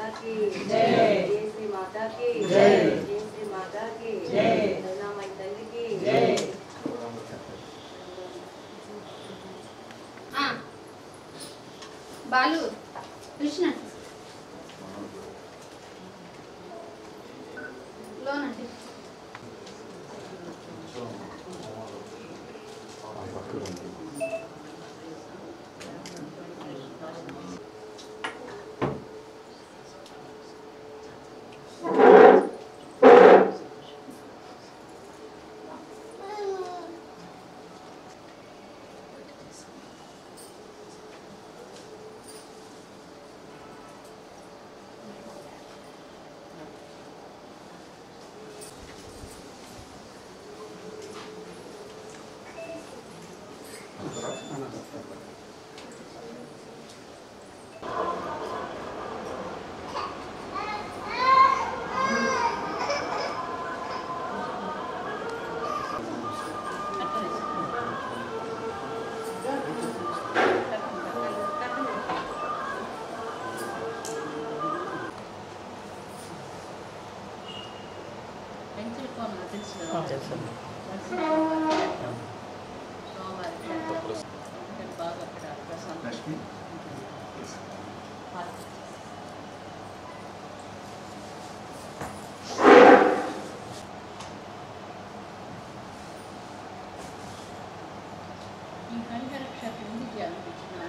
की जय। जय श्री माता की जय। जय श्री माता की जय। करुणामयी तल्ली की जय। ఆ. బాలు కృష్ణ లోనండి పెన్సిల్ కోన్ తెలుసు ఆ, కదా తెలుసు. సోమవారం అందుకని బాగా అక్కడ ప్రశాంతం లక్ష్మి ఈ హరిహర క్షేత్రం ఎందుకు అనిపించిన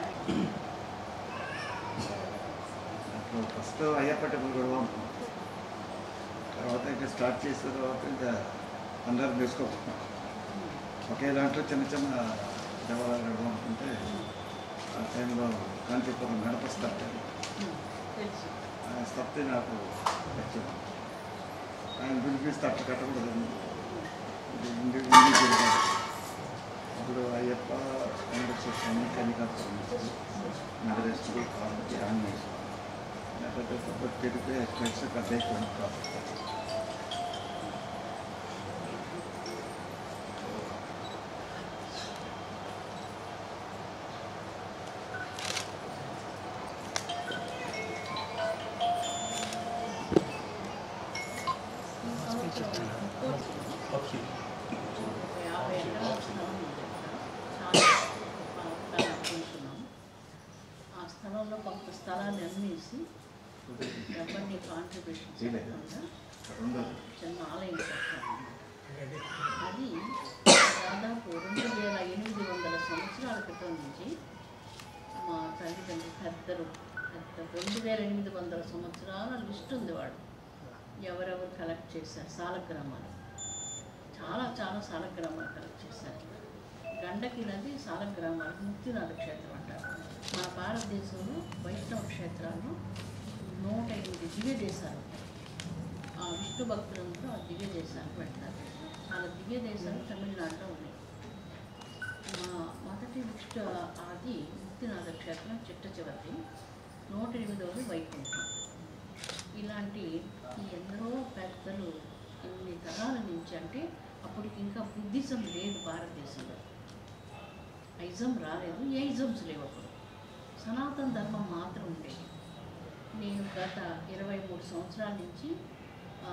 అప్పుడు ఫస్ట్ అయ్యప్ప టెంపుల్ కూడా అనుకున్నాం తర్వాత ఇంకా స్టార్ట్ చేసిన తర్వాత ఇంకా అందరం తీసుకోకుండా ఒకే దాంట్లో చిన్న చిన్న దేవాలయాలు పెడదాం అనుకుంటే ఆ టైంలో కాంచీపురం గణప స్థాపతి తెలుసు ఆ స్థాపతి నాకు వచ్చింది ఆయన పిలిపిస్తే అట్లా కట్టకూడదు ఇది ఇండి ఇండి తిరగాలి అప్పుడు అయ్యప్ప వెంకటేశ్వర స్వామి కనికాపురం నగరేశ్వరుడు పార్వతి ఆంజనేయ స్వామి లేకపోతే కొబ్బరి తిరిగితే కలిసి పెద్ద అయిపోయింది కాబట్టి ఈ సంవత్సరం ముక్కోటి ఒక యాభై ఎకరాల స్థలం ఉంది అక్కడ. చాలా గొప్ప స్థలం అనుకుంటున్నాం ఆ స్థలంలో కొంత స్థలాన్ని అమ్మేసి ఎవరిని కాంట్రిబ్యూషన్ చేయలేదు. చేయకుండా ఉండదు చిన్న ఆలయం కట్టాము అది దాదాపు రెండు వేల ఎనిమిది వందల సంవత్సరాల క్రితం నుంచి మా తల్లిదండ్రులు పెద్దలు పెద్ద రెండు వేల ఎనిమిది వందల సంవత్సరాల లిస్ట్ ఉంది వాడు ఎవరెవరు కలెక్ట్ చేశారు సాలగ్రామాలు చాలా చాలా సాలగ్రామాలు కలెక్ట్ చేశారు గండకి నది సాలగ్రామాలకు ముక్తినాథ క్షేత్రం అంటారు మన భారతదేశంలో వైష్ణవ క్షేత్రాల్లో నూట ఎనిమిది దివ్య దేశాలు ఉన్నాయి. ఆ విష్ణు భక్తులందరూ ఆ దివ్య దేశాలకు వెళ్తారు చాలా దివ్య దేశాలు తమిళనాడులో ఉన్నాయి మా మొదటి విష్ణు అది ముక్తినాథ క్షేత్రం చిట్ట చివరిది నూట ఎనిమిదవది వైకుంఠం ఇలాంటి ఈ ఎందరో పెద్దలు ఇన్ని తరాల నుంచి అంటే అప్పటికి ఇంకా బుద్ధిజం లేదు భారతదేశంలో ఐజం రాలేదు ఏ ఇజమ్స్ లేవు అప్పుడు సనాతన ధర్మం మాత్రం ఉండేది నేను గత ఇరవై మూడు సంవత్సరాల నుంచి ఆ,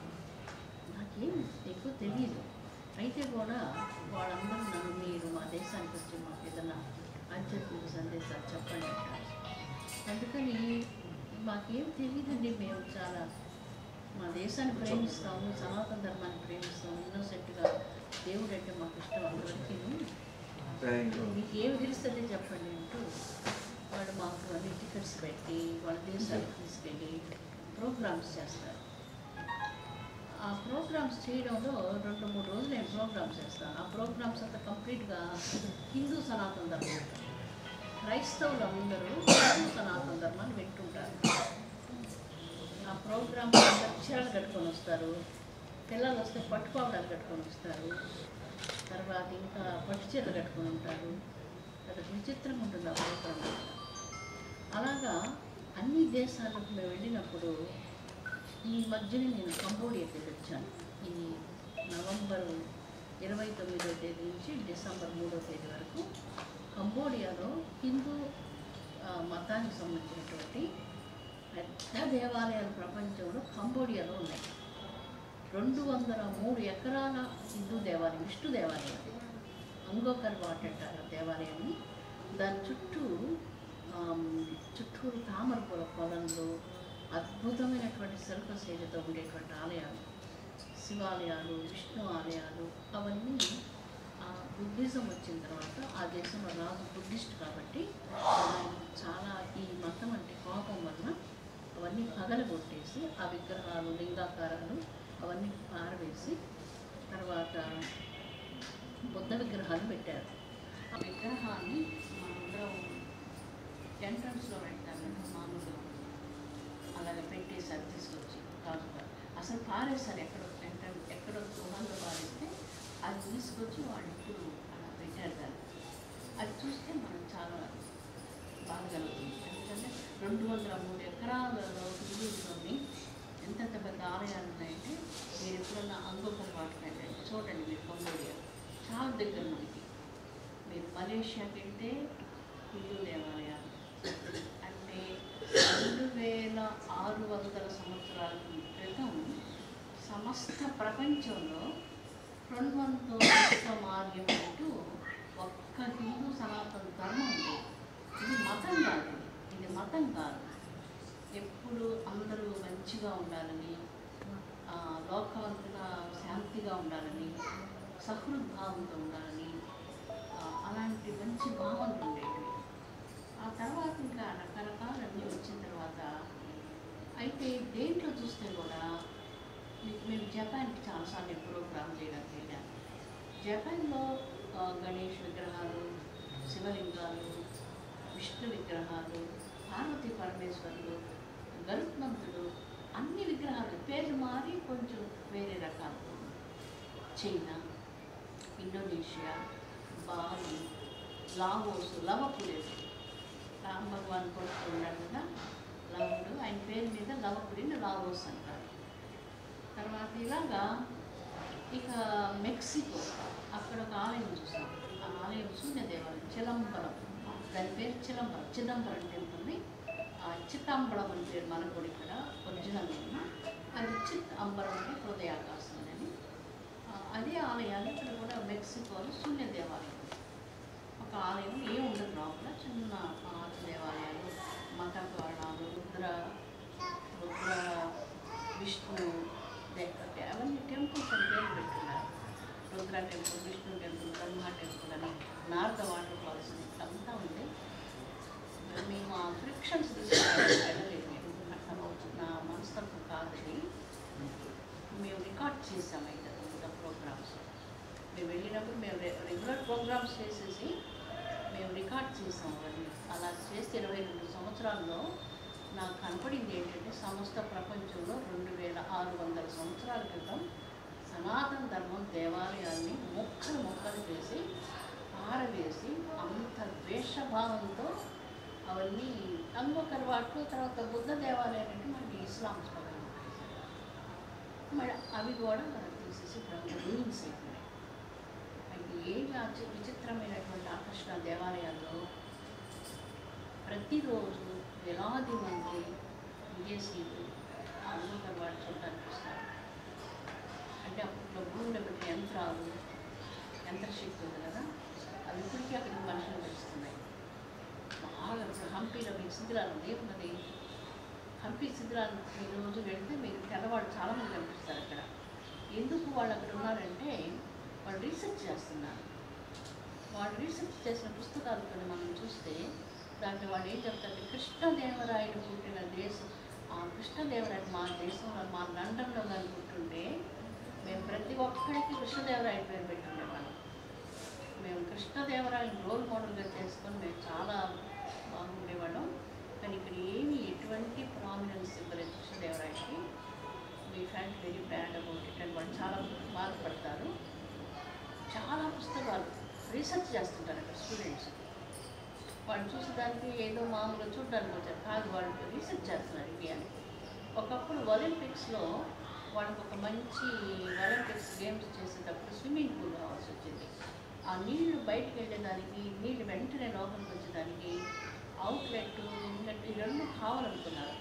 నాకేం ఎక్కువ తెలియదు అయితే కూడా వాళ్ళందరూ నన్ను మీరు మా దేశానికి వచ్చి మాకు ఏదైనా ఆధ్యాత్మిక సందేశాలు చెప్పండి అంటారు అందుకని మాకేం తెలియదండి మేము చాలా మా దేశాన్ని ప్రేమిస్తాము సనాతన ధర్మాన్ని ప్రేమిస్తాము ఇన్నోసెంట్గా దేవుడు అంటే మాకు ఇష్టం అందరికీ మీకు ఏమి తెలుస్తుందో చెప్పండి అంటూ వాడు మాకు అన్ని టికెట్స్ పెట్టి వాళ్ళ దేశానికి తీసుకెళ్ళి ప్రోగ్రామ్స్ చేస్తారు ఆ ప్రోగ్రామ్స్ చేయడంలో రెండు మూడు రోజులు నేను ప్రోగ్రామ్స్ చేస్తాను ఆ ప్రోగ్రామ్స్ అంతా కంప్లీట్గా హిందూ సనాతన ధర్మం క్రైస్తవులు అందరూ హిందూ సనాతన ధర్మాన్ని వింటుంటారు ఆ ప్రోగ్రామ్ చీరలు కట్టుకొని వస్తారు పిల్లలు వస్తే పట్టుకోవడానికి కట్టుకొని వస్తారు తర్వాత ఇంకా పట్టు చీరలు కట్టుకొని ఉంటారు అది విచిత్రంగా ఉంటుంది ఆ ప్రోగ్రామ్ అంతా. అలాగా అన్ని దేశాలకు మేము వెళ్ళినప్పుడు ఈ మధ్యనే నేను కంబోడియాకి వెళ్ళి వచ్చాను ఈ నవంబర్ ఇరవై తొమ్మిదో తేదీ నుంచి డిసెంబర్ మూడో తేదీ వరకు కంబోడియాలో హిందూ ఆ, మతానికి సంబంధించినటువంటి పెద్ద దేవాలయాలు ప్రపంచంలో కంబోడియాలో ఉన్నాయి రెండు వందల మూడు ఎకరాల హిందూ దేవాలయం విష్ణు దేవాలయం అది అంగోకర్ వాట్ అంటారు ఆ దేవాలయాన్ని దాని చుట్టూ ఆమ్, చుట్టూరు తామరపూల పొలంలో అద్భుతమైనటువంటి శిల్ప శైలితో ఉండేటువంటి ఆలయాలు శివాలయాలు విష్ణు ఆలయాలు అవన్నీ ఆ బుద్ధిజం వచ్చిన తర్వాత ఆ దేశంలో రాజు బుద్ధిస్ట్ కాబట్టి ఆయన చాలా ఈ మతం అంటే కోపం వలన అవన్నీ పగలగొట్టేసి ఆ విగ్రహాలు లింగాకారాలు అవన్నీ పారవేసి తర్వాత బుద్ధ విగ్రహాలు పెట్టారు ఆ విగ్రహాన్ని మనందరం ఎంట్రన్స్లో పెడతాము మామూలుగా అలాగే పెట్టేసారు తీసుకొచ్చి రాజుగారు అసలు పారేశారు ఎక్కడో ఎంట్రన్స్ ఎక్కడో గృహంలో పారేస్తే అది తీసుకొచ్చి వాళ్ళు ఇప్పుడు అలా పెట్టారు దాన్ని అది చూస్తే మనం చాలా బాగా కలుగుతుంది ఎందుకంటే రెండు వందల మూడు ఎకరాలలో హిందూస్లోని ఎంతెంత పెద్ద ఆలయాలు ఉన్నాయంటే మీరు ఎప్పుడన్నా అంగోకర్ వాటికి వెళ్ళండి చూడండి మీరు కంబోడియా చాలా దగ్గర మనకి మీరు మలేషియాకి వెళ్తే హిందూ దేవాలయాలు అంటే రెండు వేల ఆరు వందల సంవత్సరాల క్రితం సమస్త ప్రపంచంలో రెండవంతో మార్గం అంటూ ఒక్క హిందూ సనాతన ధర్మం ఉంది ఇది మతం కాదు ఇది మతం కాదు ఎప్పుడు అందరూ మంచిగా ఉండాలని ఆ, లోకమంతగా శాంతిగా ఉండాలని సహృద్భావంతో ఉండాలని ఆ, అలాంటి మంచి భావనలు ఉండేవి ఆ తర్వాత ఇంకా రకరకాలన్నీ వచ్చిన తర్వాత అయితే దేంట్లో చూస్తే కూడా మీకు మేము జపాన్కి చాలాసార్లు ప్రోగ్రామ్ చేయడానికి వెళ్ళాను జపాన్లో ఆ, గణేష్ విగ్రహాలు శివలింగాలు విష్ణు విగ్రహాలు పార్వతీ పరమేశ్వరులు గరుత్మంతుడు అన్ని విగ్రహాలు పేర్లు మారి కొంచెం వేరే రకాలు చైనా ఇండోనేషియా బాలి లావోస్ లవపురేడు రామ్ భగవాన్ కొడుకు ఉన్నాడు కదా లవుడు ఆయన పేరు మీద లవపురిని లావోస్ అంటారు తర్వాత ఇలాగా ఇక మెక్సికో అక్కడ ఒక ఆలయం చూస్తాం ఆ ఆలయం శూన్య దేవాలయం చిలంబరం దాని పేరు చిలంబరం చిదంబరం టెంపుల్ని ఆ చిత్తాంబరం అని పేరు మనకు కూడా ఇక్కడ ఒరిజినల్ నేమ్ అది చిత్ అంబరం అంటే హృదయాకాశం అని ఆ, అదే ఆలయాలు ఇక్కడ కూడా మెక్సికోలో శూన్య దేవాలయం ఒక ఆలయం ఏం ఉండదు లోపల చిన్న ఆరు దేవాలయాలు మత పురాణాలు రుద్ర రుద్ర విష్ణు లేకపోతే అవన్నీ టెంపుల్స్ అని పేరు పెట్టున్నారు Rudra temple Vishnu temple Brahma temple అని నారద వాటర్ ఫాల్స్ అని అంతా ఉంది మేము ఆ ఫ్రిక్షన్స్ వెళ్ళలేదు మేము అర్థమవుతుంది నా మనస్తత్వం కాదని మేము రికార్డ్ చేసాము అయితే అంత ప్రోగ్రామ్స్ మేము వెళ్ళినప్పుడు మేము రెగ్యులర్ ప్రోగ్రామ్స్ చేసేసి మేము రికార్డ్ చేసాం అవన్నీ అలా చేస్తే ఇరవై రెండు సంవత్సరాల్లో నాకు కనపడింది ఏంటంటే సమస్త ప్రపంచంలో రెండు వేల ఆరు వందల సంవత్సరాల క్రితం సనాతన ధర్మం దేవాలయాల్ని మొక్కలు మొక్కలు చేసి ఆరవేసి అంత ద్వేషభావంతో అవన్నీ అంగొకరి వాటిలో తర్వాత బుద్ధ దేవాలయం అంటే మనకి ఇస్లాం స్వభావం మరి అవి కూడా మనం తీసేసి ఇప్పుడు రూల్స్ అయిపోయినాయి అయితే ఏమి ఆశ్చర్య విచిత్రమైనటువంటి ఆకర్షణ దేవాలయాల్లో ప్రతిరోజు వేలాది మంది విదేశీయులు అంగొకరి వాటి చూడటానికి వస్తారు అంటే అప్పట్లో భూమిలో పెట్టిన యంత్రాలు యంత్రశక్తి ఉంది కదా అవి ఇప్పటికీ అక్కడికి మనుషులు వస్తున్నాయి బాగా ఇప్పుడు హంపీలో మీకు శిథిలాలు లేకున్నది హంపీ శిథిలాలు ఈ రోజు వెళ్తే మీకు తెల్లవాళ్ళు చాలామంది కనిపిస్తారు అక్కడ ఎందుకు వాళ్ళు అక్కడ ఉన్నారంటే వాళ్ళు రీసెర్చ్ చేస్తున్నారు వాళ్ళు రీసెర్చ్ చేసిన పుస్తకాలు కొన్ని మనం చూస్తే దాంట్లో వాళ్ళు ఏం చెప్తారంటే కృష్ణదేవరాయలు పుట్టిన దేశం ఆ కృష్ణదేవరాయలు మా దేశంలో మా లండన్లో కానీ పుట్టుంటే మేము ప్రతి ఒక్కరికి కృష్ణదేవరాయల పేరు పెట్టుండేవాళ్ళం మేము కృష్ణదేవరాయలు రోల్ మోడల్గా చేసుకొని మేము చాలా బాగుండేవాళ్ళం కానీ ఇక్కడ ఏమి ఎటువంటి ప్రామినెన్స్ ఇవ్వలేదు కృష్ణదేవరాయలకి we felt very bad about it అని వాళ్ళు చాలా బాధపడతారు చాలా పుస్తకాలు రీసెర్చ్ చేస్తుంటారు అక్కడ స్టూడెంట్స్ వాళ్ళు చూసేదానికి ఏదో మామూలుగా చూడడానికి వచ్చారు కాదు వాళ్ళు రీసెర్చ్ చేస్తున్నారు ఇండియాని ఒకప్పుడు ఒలింపిక్స్లో వాళ్ళకి ఒక మంచి ఒలింపిక్స్ గేమ్స్ చేసేటప్పుడు స్విమ్మింగ్ పూల్ కావాల్సి వచ్చింది ఆ నీళ్లు బయటకు వెళ్ళేదానికి నీళ్ళు వెంటనే లోపలికి వచ్చేదానికి అవుట్లెట్ ఇన్లెట్ ఈ రెండు కావాలనుకున్నారు వాళ్ళు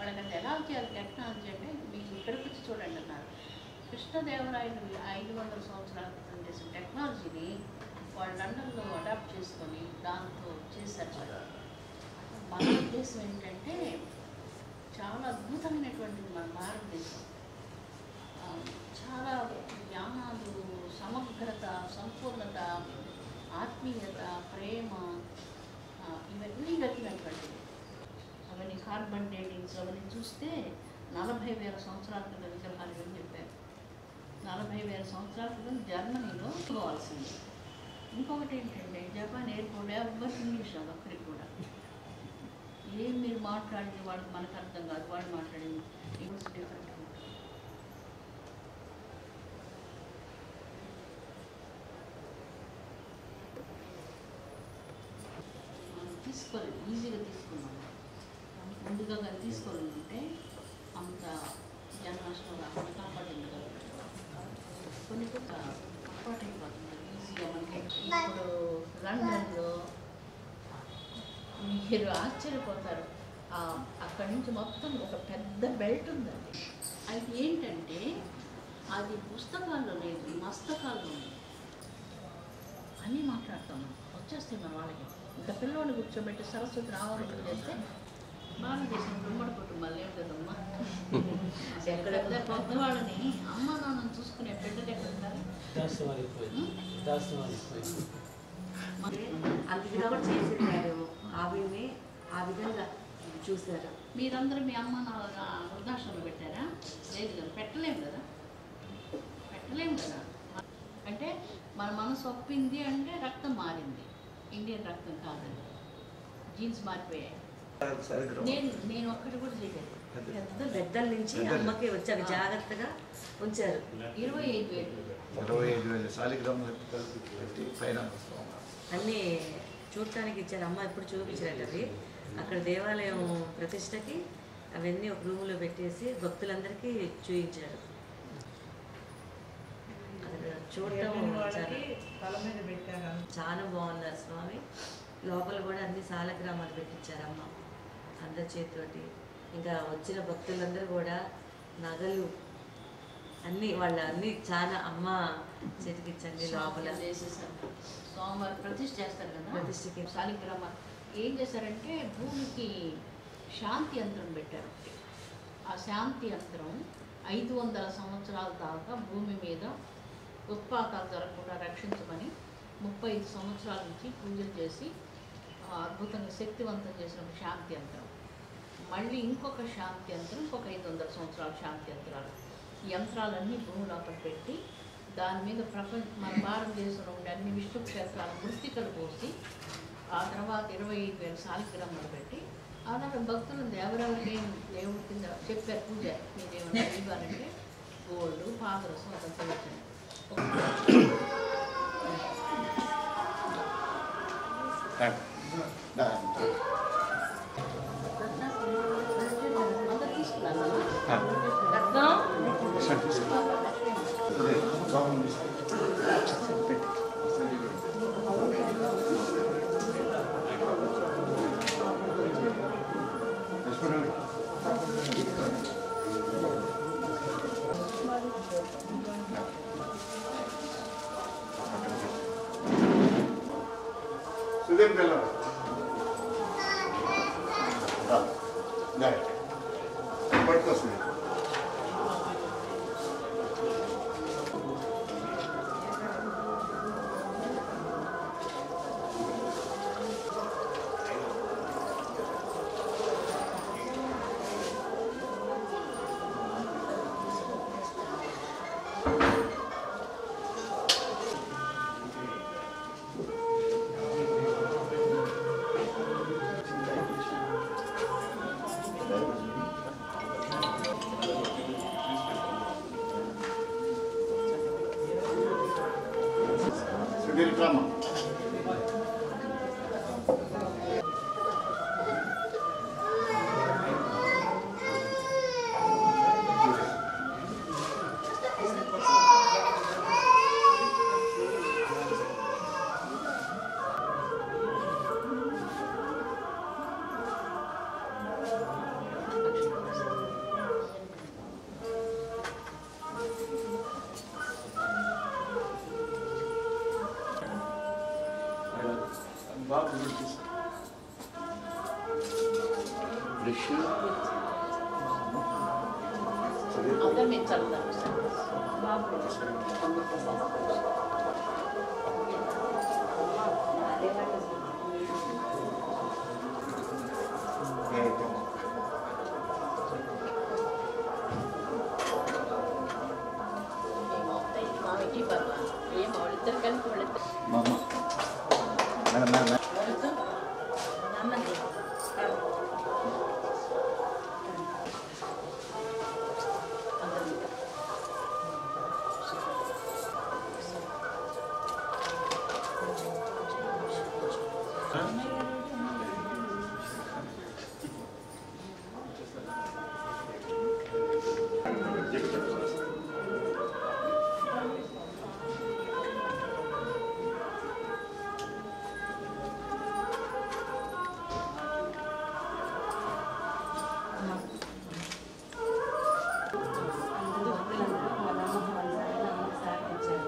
వాళ్ళకి అది ఎలా చేయాలి టెక్నాలజీ అంటే మీకు ఇక్కడికి వచ్చి చూడండి అన్నారు కృష్ణదేవరాయలు ఐదు వందల సంవత్సరాల క్రితం చేసిన టెక్నాలజీని వాళ్ళు లండన్లో అడాప్ట్ చేసుకొని దాంతో చేశారు సార్ మన ఉద్దేశం ఏంటంటే చాలా అద్భుతమైనటువంటిది మన భారతదేశం ఆ, చాలా జ్ఞానాలు సమగ్రత సంపూర్ణత ఆత్మీయత ప్రేమ ఆ, ఇవన్నీ కలిగినటువంటిది అవన్నీ కార్బన్ డేటింగ్స్ అవన్నీ చూస్తే నలభై వేల సంవత్సరాల క్రితం విగ్రహాలు అని చెప్పారు నలభై వేల సంవత్సరాల క్రితం జర్మనీలో పోవాల్సింది ఇంకొకటి ఏంటంటే జపాన్ ఎయిర్పోర్ట్ ఎవరికి ఇంగ్లీష్ రాదు ఒక్కరికి కూడా ఏం మీరు మాట్లాడింది వాళ్ళకి మనకు అర్థం కాదు వాళ్ళు మాట్లాడింది ఇంగ్లీష్ డిఫరెంట్ ఉంటుంది మనం తీసుకోలేదు ఈజీగా తీసుకున్నాం ముందుగా కానీ తీసుకోలేదు అంటే అంత జన్మాష్టమి రాకుండా కాపాడింది కదా కొన్ని కొంత అలవాటు అయిపోతుంది ఈజీగా మనకి ఇప్పుడు లండన్లో మీరు ఆశ్చర్యపోతారు ఆ, అక్కడి నుంచి మొత్తం ఒక పెద్ద బెల్ట్ ఉందండి అది ఏంటంటే అది పుస్తకాల్లో లేదు మస్తకాల్లో ఉంది అన్నీ మాట్లాడతాము వచ్చేస్తాయి మన వాళ్ళకి ఇంకా పిల్లోని కూర్చోబెట్టి సరస్వతి రావాలని చేస్తే భారతదేశం గుమ్మడి కుటుంబాలు లేవు కదమ్మా ఎక్కడ పెద్దవాళ్ళని అమ్మ నాన్నని చూసుకునే బిడ్డలు ఎక్కడ ఉంటారు దాస్తవానికి దాస్తవానికి మరి అందుకు కూడా చేసేసారు ఆవిడని ఆ విధంగా చూశారు మీరందరూ మీ అమ్మ నాన్న వృద్ధాశ్రమంలో పెట్టారా లేదు కదా పెట్టలేము కదా పెట్టలేము కదా అంటే మన మనసు ఒప్పింది అంటే రక్తం మారింది ఇండియన్ రక్తం కాదండి జీన్స్ మారిపోయాయి సరిగ్గా నేను నేను ఒక్కటి కూడా చేయలేదు పెద్ద పెద్దల నుంచి అమ్మకి వచ్చాక జాగ్రత్తగా ఉంచారు ఇరవై ఐదు వేలు ఇరవై ఐదు వేల శాలిగ్రాములు కలిపి పెట్టి పైన వస్తాం అన్నీ చూడటానికి ఇచ్చారు అమ్మ ఎప్పుడు చూపించారట అవి అక్కడ దేవాలయం ప్రతిష్టకి అవన్నీ ఒక రూములో పెట్టేసి భక్తులందరికీ చూపించారు అక్కడ చూడటం చాలా తల మీద పెట్టారు చాలా బాగున్నారు స్వామి లోపల కూడా అన్ని సాలగ్రామాలు పెట్టించారమ్మ అందరి చేతితోటి ఇంకా వచ్చిన భక్తులందరూ కూడా నగలు అన్నీ వాళ్ళ అన్ని చాలా అమ్మ చేతికిచ్చండి లోపల శాంతి చేసేసారు సోమవారం ప్రతిష్ఠ చేస్తారు కదా ప్రతిష్ఠకి. శాలిగ్రామ ఏం చేశారంటే భూమికి శాంతి యంత్రం పెట్టారు ఆ శాంతి యంత్రం ఐదు వందల సంవత్సరాల దాకా భూమి మీద ఉత్పాతాలు జరగకుండా రక్షించమని ముప్పై ఐదు సంవత్సరాల నుంచి పూజలు చేసి ఆ అద్భుతంగా శక్తివంతం చేసిన ఒక శాంతి యంత్రం మళ్ళీ ఇంకొక శాంతి యంత్రం ఇంకొక ఐదు వందల సంవత్సరాల శాంతి యంత్రాలు ఈ యంత్రాలన్నీ భూమి లోపల పెట్టి దాని మీద ప్రపంచ మన భారతదేశంలో ఉండే అన్ని విష్ణు క్షేత్రాల మృతికలు పోసి ఆ తర్వాత ఇరవై ఐదు వేల సాలిగ్రామాలు పెట్టి ఆ తర్వాత భక్తులు ఎవరెవరికి ఏం దేవుడి కింద చెప్పారు పూజ మీరేమన్నా ఇవ్వాలంటే గోల్డ్ పాదరసం అదంతా వచ్చాయి అందరు తీసుకున్నారు రత్నం సుధీర్ పిల్ల పట్టుకొస్తుంది సుధీర్ రామ లక్ష్మీ బాబు కూడా తీసుకో బ్రష్ అందరం మీరు చదువుతాం బాబు ఏమవుతాయి మామికి పర్వా ఏం వాళ్ళిద్దరు కలిపి వాళ్ళిద్దరు మా అమ్మ మేడం మేడం మేడం వాళ్ళతో నమ్మండి అందరూ భక్తులందరూ వాళ్ళ అమ్మ వాళ్ళ నాయన అమ్మకి సహకరించారు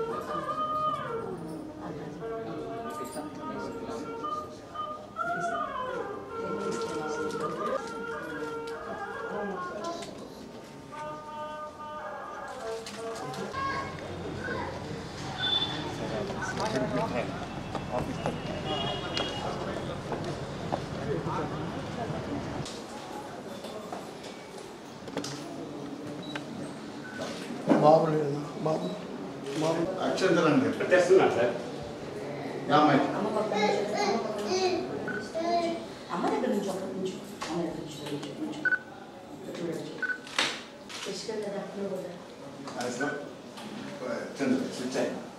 బాబు లేదు బాబు బాబు అక్షంతలు అండి తెస్తున్నా సార్ రామాయణ అమ్మ పక్కన నుంచో, అమ్మ పక్కన నుంచో. అమ్మ దగ్గర నుంచి ఒక నిమిషం అమ్మ దగ్గర నుంచి నించో, నించో. చూడండి తీసుకెళ్ళి కదా నువ్వు కూడా చంద్ర స్విచ్ అయ్యి